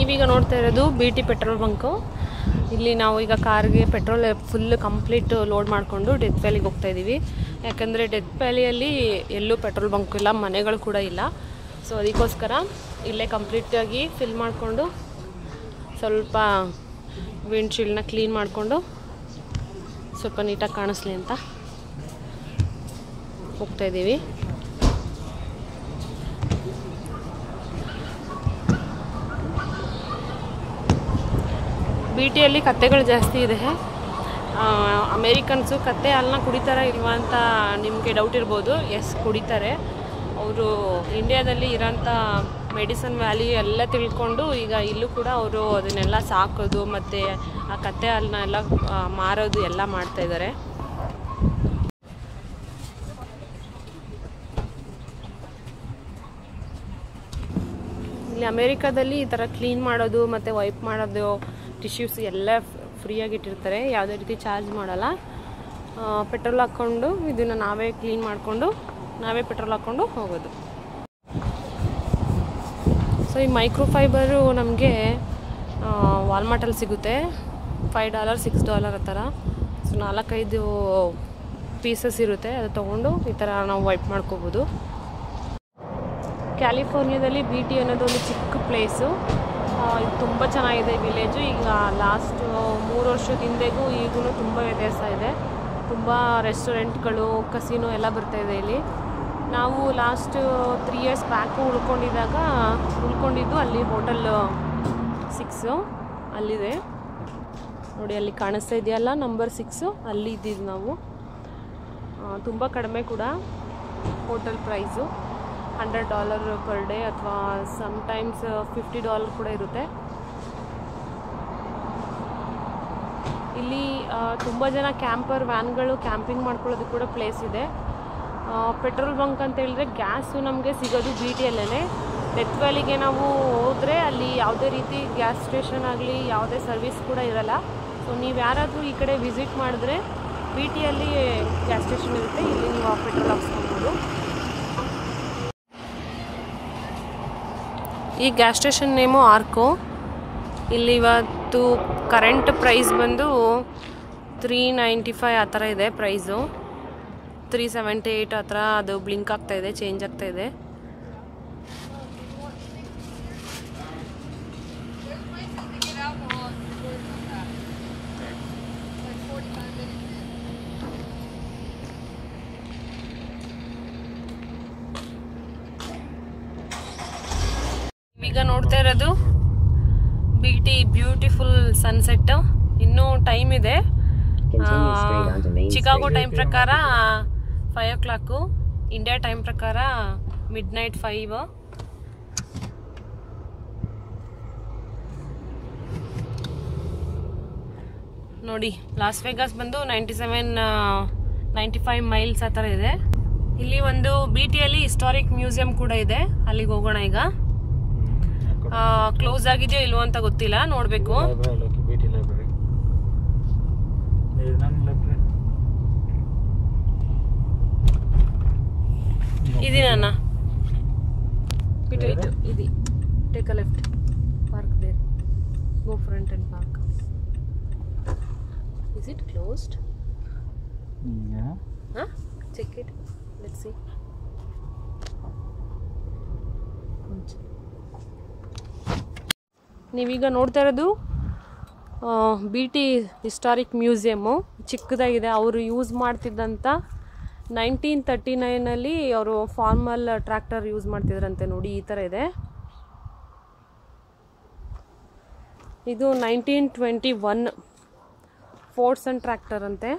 ನೀವೀಗ ನೋಡ್ತಾ ಇರೋದು ಬಿ ಟಿ ಪೆಟ್ರೋಲ್ ಬಂಕು ಇಲ್ಲಿ ನಾವು ಈಗ ಕಾರ್ಗೆ ಪೆಟ್ರೋಲ್ ಫುಲ್ ಕಂಪ್ಲೀಟ್ ಲೋಡ್ ಮಾಡಿಕೊಂಡು ಡೆತ್ ವ್ಯಾಲಿಗೆ ಹೋಗ್ತಾ ಇದ್ದೀವಿ ಯಾಕಂದರೆ ಡೆತ್ ವ್ಯಾಲಿಯಲ್ಲಿ ಎಲ್ಲೂ ಪೆಟ್ರೋಲ್ ಬಂಕ್ ಇಲ್ಲ ಮನೆಗಳು ಕೂಡ ಇಲ್ಲ ಸೊ ಅದಕ್ಕೋಸ್ಕರ ಇಲ್ಲೇ ಕಂಪ್ಲೀಟಾಗಿ ಫಿಲ್ ಮಾಡಿಕೊಂಡು ಸ್ವಲ್ಪ ವಿಂಡ್ಶೀಲ್ಡ್ನ ಕ್ಲೀನ್ ಮಾಡಿಕೊಂಡು ಸ್ವಲ್ಪ ನೀಟಾಗಿ ಕಾಣಿಸ್ಲಿ ಅಂತ ಹೋಗ್ತಾ ಇದ್ದೀವಿ ಬಿ ಟಿಯಲ್ಲಿ ಕತ್ತೆಗಳು ಜಾಸ್ತಿ ಇದೆ ಅಮೇರಿಕನ್ಸು ಕತ್ತೆ ಹಾಲನ್ನ ಕುಡಿತಾರಾ ಇಲ್ವಾ ಅಂತ ನಿಮಗೆ ಡೌಟ್ ಇರ್ಬೋದು ಎಸ್ ಕುಡಿತಾರೆ ಅವರು ಇಂಡಿಯಾದಲ್ಲಿ ಇರೋಂಥ ಮೆಡಿಸನ್ ವ್ಯಾಲಿ ಎಲ್ಲ ತಿಳ್ಕೊಂಡು ಈಗ ಇಲ್ಲೂ ಕೂಡ ಅವರು ಅದನ್ನೆಲ್ಲ ಸಾಕೋದು ಮತ್ತು ಆ ಕತ್ತೆ ಹಾಲನ್ನ ಎಲ್ಲ ಆ, ಮಾರೋದು ಎಲ್ಲ ಮಾಡ್ತಾ ಇದ್ದಾರೆ ಇಲ್ಲಿ ಅಮೇರಿಕಾದಲ್ಲಿ ಈ ಥರ ಕ್ಲೀನ್ ಮಾಡೋದು ಮತ್ತು ವೈಪ್ ಮಾಡೋದು ಟಿಶ್ಯೂಸ್ ಎಲ್ಲ ಫ್ರೀಯಾಗಿ ಇಟ್ಟಿರ್ತಾರೆ ಯಾವುದೇ ರೀತಿ ಚಾರ್ಜ್ ಮಾಡಲ್ಲ ಪೆಟ್ರೋಲ್ ಹಾಕ್ಕೊಂಡು ಇದನ್ನು ನಾವೇ ಕ್ಲೀನ್ ಮಾಡಿಕೊಂಡು ನಾವೇ ಪೆಟ್ರೋಲ್ ಹಾಕ್ಕೊಂಡು ಹೋಗೋದು ಸೊ ಈ ಮೈಕ್ರೋ ಫೈಬರು ನಮಗೆ ವಾಲ್ಮಾರ್ಟಲ್ಲಿ ಸಿಗುತ್ತೆ ಫೈವ್ ಡಾಲರ್ ಸಿಕ್ಸ್ ಡಾಲರ್ ಆ ಥರ ಸೊ ನಾಲ್ಕೈದು ಪೀಸಸ್ ಇರುತ್ತೆ ಅದು ತೊಗೊಂಡು ಈ ಥರ ನಾವು ವೈಪ್ ಮಾಡ್ಕೋಬೋದು ಕ್ಯಾಲಿಫೋರ್ನಿಯಾದಲ್ಲಿ ಬಿ ಟಿ ಅನ್ನೋದು ಒಂದು ಚಿಕ್ಕ ಪ್ಲೇಸು ಇದು ತುಂಬ ಚೆನ್ನಾಗಿದೆ ವಿಲೇಜು ಈಗ ಲಾಸ್ಟ್ ಮೂರು ವರ್ಷದ ಹಿಂದೆಗೂ ಈಗೂ ತುಂಬ ವ್ಯತ್ಯಾಸ ಇದೆ ತುಂಬ ರೆಸ್ಟೋರೆಂಟ್ಗಳು ಕಸಿನೋ ಎಲ್ಲ ಬರ್ತಾ ಇದೆ ಇಲ್ಲಿ ನಾವು ಲಾಸ್ಟ್ ತ್ರೀ ಇಯರ್ಸ್ ಬ್ಯಾಕು ಉಳ್ಕೊಂಡಿದ್ದಾಗ ಉಳ್ಕೊಂಡಿದ್ದು ಅಲ್ಲಿ ಹೋಟೆಲ್ ಸಿಕ್ಸು ಅಲ್ಲಿದೆ ನೋಡಿ ಅಲ್ಲಿ ಕಾಣಿಸ್ತಾ ಇದೆಯಲ್ಲ ನಂಬರ್ ಸಿಕ್ಸು ಅಲ್ಲಿ ಇದ್ದಿದ್ದು ನಾವು ತುಂಬ ಕಡಿಮೆ ಕೂಡ hotel price hundred dollar per day ಅಥವಾ ಸಮ್ಟೈಮ್ಸ್ ಫಿಫ್ಟಿ ಡಾಲರ್ ಕೂಡ ಇರುತ್ತೆ ಇಲ್ಲಿ ತುಂಬ ಜನ ಕ್ಯಾಂಪರ್ ವ್ಯಾನ್ಗಳು ಕ್ಯಾಂಪಿಂಗ್ ಮಾಡ್ಕೊಳ್ಳೋದಕ್ಕೆ ಕೂಡ ಪ್ಲೇಸ್ ಇದೆ ಪೆಟ್ರೋಲ್ ಬಂಕ್ ಅಂತ ಹೇಳಿದ್ರೆ ಗ್ಯಾಸು ನಮಗೆ ಸಿಗೋದು ಬಿ ಟಿಯಲ್ಲೇ ಡೆತ್ ವ್ಯಾಲಿಗೆ ನಾವು ಹೋದರೆ ಅಲ್ಲಿ ಯಾವುದೇ ರೀತಿ ಗ್ಯಾಸ್ ಸ್ಟೇಷನ್ ಆಗಲಿ ಯಾವುದೇ ಸರ್ವಿಸ್ ಕೂಡ ಇರಲ್ಲ ಸೊ ನೀವು ಯಾರಾದರೂ ಈ ಕಡೆ ವಿಸಿಟ್ ಮಾಡಿದ್ರೆ ಬಿ ಟಿಯಲ್ಲಿ ಗ್ಯಾಸ್ ಸ್ಟೇಷನ್ ಇರುತ್ತೆ ಇಲ್ಲಿ ನೀವು ಪೆಟ್ರೋಲ್ ಹಾಕ್ಸ್ಕೊಬೋದು ಈ ಗ್ಯಾಸ್ ಸ್ಟೇಷನ್ ನೇಮು ಆರ್ಕೋ ಇಲ್ಲಿ ಇವತ್ತು ಕರೆಂಟ್ ಪ್ರೈಸ್ ಬಂದು ತ್ರೀ ನೈಂಟಿ ಫೈವ್ ಆ ಥರ ಇದೆ ಪ್ರೈಸು ತ್ರೀ ಸೆವೆಂಟಿ ಏಯ್ಟ್ ಆ ಥರ ಅದು ಬ್ಲಿಂಕ್ ಆಗ್ತಾ ಇದೆ ಚೇಂಜ್ ಆಗ್ತಾ ಇದೆ ಈಗ ನೋಡ್ತಾ ಇರೋದು ಬಿ ಟಿ ಬ್ಯೂಟಿಫುಲ್ ಸನ್ಸೆಟ್ ಇನ್ನೂ ಟೈಮ್ ಇದೆ Continue straight onto Main Chicago Street. Time ಪ್ರಕಾರ five o'clock India time ಪ್ರಕಾರ ಮಿಡ್ ನೈಟ್ ಫೈವ್ ನೋಡಿ ಲಾಸ್ ವೆಗಾಸ್ ಬಂದು ninety seven ninety five miles ಆ ಥರ ಇದೆ ಇಲ್ಲಿ ಒಂದು ಬಿ ಟಿಯಲ್ಲಿ ಹಿಸ್ಟಾರಿಕ್ ಮ್ಯೂಸಿಯಂ ಕೂಡ ಇದೆ ಅಲ್ಲಿಗೆ ಹೋಗೋಣ ಈಗ ಕ್ಲೋಸ್ ಆಗಿದೆಯೋ ಇಲ್ವೋ ಅಂತ ಗೊತ್ತಿಲ್ಲ ನೋಡಬೇಕು ಲೈಬ್ರರಿ ಬಿ ಟಿ ಲೈಬ್ರರಿ ಇದು ನನ್ನ ಲೈಬ್ರರಿ ಇದೀನಣ್ಣ ಇಟ್ ಇಟ್ ಇದು take a left park there go front and park is it closed ಹಾಂ ಚೆಕ್ ಇಟ್ ಲೆಟ್ ಸಿ ನೀವೀಗ ನೋಡ್ತಾ ಇರೋದು ಬಿ ಟಿ ಹಿಸ್ಟಾರಿಕ್ ಮ್ಯೂಸಿಯಮ್ಮು ಚಿಕ್ಕದಾಗಿದೆ ಅವರು ಯೂಸ್ ಮಾಡ್ತಿದ್ದಂಥ ನೈನ್ಟೀನ್ ತರ್ಟಿ ನೈನಲ್ಲಿ ಅವರು ಫಾರ್ಮಲ್ ಟ್ರ್ಯಾಕ್ಟರ್ ಯೂಸ್ ಮಾಡ್ತಿದ್ರಂತೆ ನೋಡಿ ಈ ಥರ ಇದೆ ಇದು nineteen twenty one Fordson tractor ಅಂತೆ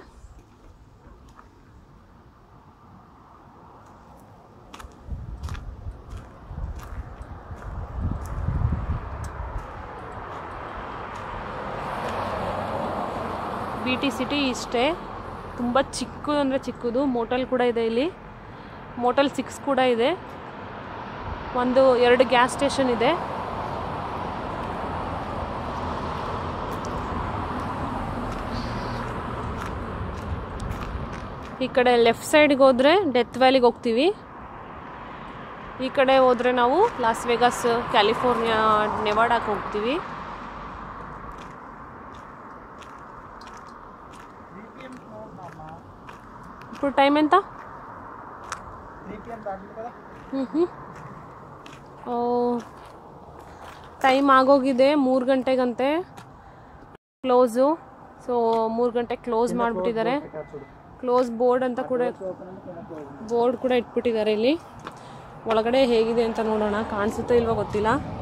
ಬಿ ಟಿ ಸಿಟಿ ಇಷ್ಟೇ ತುಂಬ ಚಿಕ್ಕದು ಅಂದರೆ ಚಿಕ್ಕದು ಮೋಟಲ್ ಕೂಡ ಇದೆ ಇಲ್ಲಿ ಮೋಟಲ್ ಸಿಕ್ಸ್ ಕೂಡ ಇದೆ ಒಂದು ಎರಡು ಗ್ಯಾಸ್ ಸ್ಟೇಷನ್ ಇದೆ ಈ ಕಡೆ ಲೆಫ್ಟ್ ಸೈಡ್ಗೆ ಹೋದರೆ ಡೆತ್ ವ್ಯಾಲಿಗೆ ಹೋಗ್ತೀವಿ ಈ ಕಡೆ ಹೋದರೆ ನಾವು ಲಾಸ್ ವೆಗಾಸ್ ಕ್ಯಾಲಿಫೋರ್ನಿಯಾ ನೆವಾಡಾಕ್ಕೆ ಹೋಗ್ತೀವಿ ఇప్పుడు టైం ఎంత ಹ್ಞೂ ಓ ಟೈಮ್ ಆಗೋಗಿದೆ ಮೂರು ಗಂಟೆಗಂತೆ ಕ್ಲೋಸು ಸೊ ಮೂರು ಗಂಟೆ ಕ್ಲೋಸ್ ಮಾಡಿಬಿಟ್ಟಿದ್ದಾರೆ ಕ್ಲೋಸ್ ಬೋರ್ಡ್ ಅಂತ ಕೂಡ ಬೋರ್ಡ್ ಕೂಡ ಇಟ್ಬಿಟ್ಟಿದ್ದಾರೆ ಇಲ್ಲಿ ಒಳಗಡೆ ಹೇಗಿದೆ ಅಂತ ನೋಡೋಣ ಕಾಣಿಸುತ್ತೋ ಇಲ್ವೋ ಗೊತ್ತಿಲ್ಲ